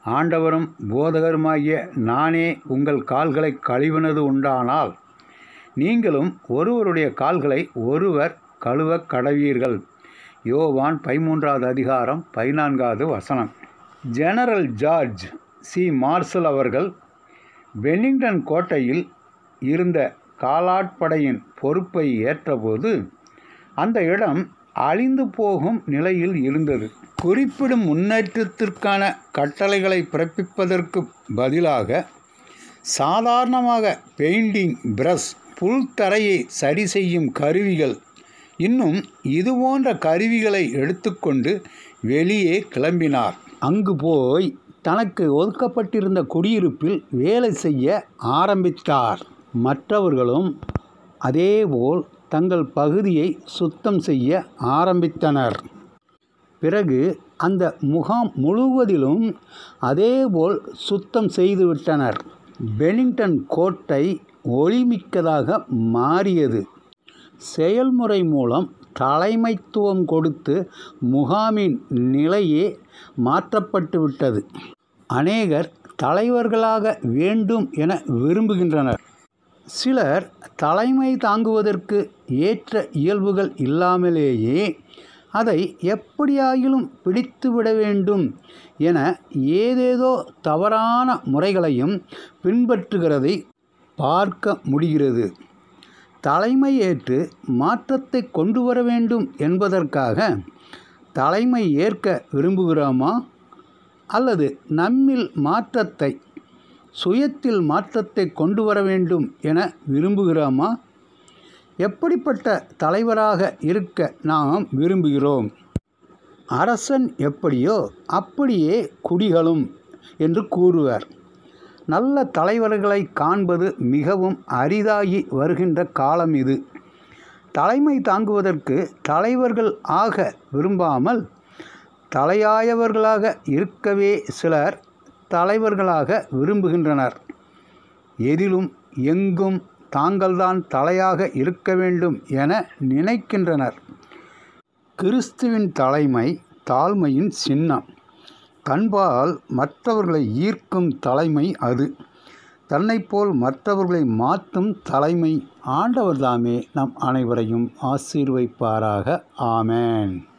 ஆண்டவரும் போதகருமாகிய நானே உங்கள் கால்களை கழுவினது உண்டானால் நீங்களும் ஒருவருடைய கால்களை ஒருவர் கழுவக் கடவீர்கள் யோவான் பதிமூன்றாவது அதிகாரம் பதினான்காவது வசனம் ஜெனரல் ஜார்ஜ் சி மார்ஷல் அவர்கள் பென்னிங்டன் கோட்டையில் இருந்த காலாட்படையின் பொறுப்பை ஏற்றபோது அந்த இடம் அழிந்து போகும் நிலையில் இருந்தது குறிப்பிடும் முன்னேற்றத்திற்கான கட்டளைகளை பிறப்பிப்பதற்கு பதிலாக சாதாரணமாக பெயிண்டிங் பிரஷ் புல் தரையை சரி செய்யும் கருவிகள் இன்னும் இதுபோன்ற கருவிகளை எடுத்துக்கொண்டு வெளியே கிளம்பினார் அங்கு போய் தனக்கு ஒதுக்கப்பட்டிருந்த குடியிருப்பில் வேலை செய்ய ஆரம்பித்தார் மற்றவர்களும் அதேபோல் தங்கள் பகுதியை சுத்தம் செய்ய ஆரம்பித்தனர் பிறகு அந்த முகாம் முழுவதிலும் அதேபோல் சுத்தம் செய்துவிட்டனர் பெனிங்டன் கோட்டை ஒளிமிக்கதாக மாறியது செயல்முறை மூலம் தலைமைத்துவம் கொடுத்து முகாமின் நிலையே மாற்றப்பட்டு விட்டது அநேகர் தலைவர்களாக வேண்டும் என விரும்புகின்றனர் சிலர் தலைமை தாங்குவதற்கு ஏற்ற இயல்புகள் இல்லாமலேயே அதை எப்படியாயிலும் பிடித்துவிட வேண்டும் என ஏதேதோ தவறான முறைகளையும் பின்பற்றுகிறதை பார்க்க முடிகிறது தலைமை ஏற்று மாற்றத்தை கொண்டு வர வேண்டும் என்பதற்காக தலைமை ஏற்க விரும்புகிறோமா அல்லது நம்மில் மாற்றத்தை சுயத்தில் மாற்றத்தை கொண்டு வர வேண்டும் என விரும்புகிறோமா எப்படிப்பட்ட தலைவராக இருக்க நாம் விரும்புகிறோம் அரசன் எப்படியோ அப்படியே குடிகளும் என்று கூறுவர் நல்ல தலைவர்களை காண்பது மிகவும் அரிதாகி வருகின்ற காலம் இது தலைமை தாங்குவதற்கு தலைவர்கள் ஆக விரும்பாமல் தலையாயவர்களாக இருக்கவே சிலர் தலைவர்களாக விரும்புகின்றனர் எதிலும் எங்கும் தாங்கள்தான் தலையாக இருக்க வேண்டும் என நினைக்கின்றனர் கிறிஸ்துவின் தலைமை தாழ்மையின் சின்னம் தன்பால் மற்றவர்களை ஈர்க்கும் தலைமை அது தன்னைப்போல் மற்றவர்களை மாற்றும் தலைமை ஆண்டவர்தாமே நம் அனைவரையும் ஆசீர்வைப்பாராக ஆமேன்